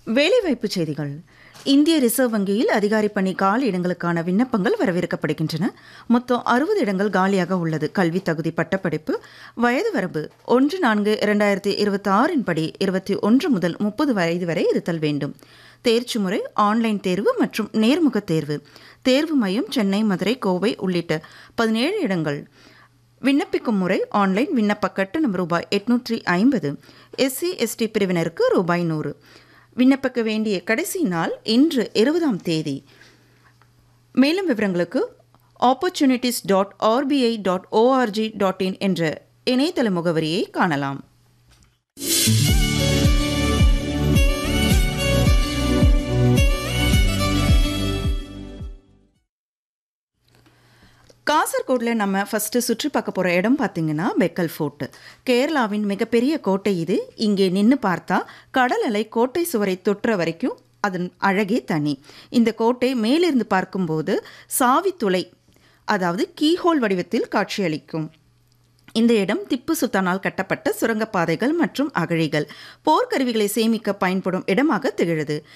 வேலைவாய்ப்பு செய்திகள் இந்திய ரிசர்வ் வங்கியில் அதிகாரி பணி காலி இடங்களுக்கான விண்ணப்பங்கள் வரவேற்கப்படுகின்றன மொத்தம் அறுபது இடங்கள் காலியாக உள்ளது கல்வி தகுதி பட்டப்படிப்பு வயது வரம்பு ஒன்று நான்கு இரண்டாயிரத்தி இருபத்தி ஆறின் படி இருபத்தி ஒன்று முதல் முப்பது வயது வரை இருத்தல் வேண்டும் தேர்ச்சி முறை ஆன்லைன் தேர்வு மற்றும் நேர்முக தேர்வு தேர்வு மையம் சென்னை மதுரை கோவை உள்ளிட்ட பதினேழு இடங்கள் விண்ணப்பிக்கும் முறை ஆன்லைன் விண்ணப்ப கட்டணம் ரூபாய் எட்நூற்றி ஐம்பது எஸ்சி எஸ்டி பிரிவினருக்கு ரூபாய் நூறு விண்ணப்பிக்க வேண்டிய கடைசி நாள் இன்று இருபதாம் தேதி மேலும் விவரங்களுக்கு opportunities dot RBI dot ORG dot in என்ற இணையதள முகவரியை காணலாம் காசர்கோடில் நம்ம ஃபஸ்ட்டு சுற்றி பார்க்க போகிற இடம் பார்த்திங்கன்னா பெக்கல் ஃபோர்ட்டு கேரளாவின் மிகப்பெரிய கோட்டை இது இங்கே நின்று பார்த்தா கடல் அலை கோட்டை சுவரை தொற்ற வரைக்கும் அதன் அழகே தனி இந்த கோட்டை மேலிருந்து பார்க்கும்போது சாவித்துளை அதாவது கீஹோல் வடிவத்தில் காட்சியளிக்கும் இந்த இடம் திப்பு சுல்தானால் கட்டப்பட்ட சுரங்கப்பாதைகள் மற்றும் அகழிகள் போர்க்கருவிகளை சேமிக்க பயன்படும் இடமாக திகழுது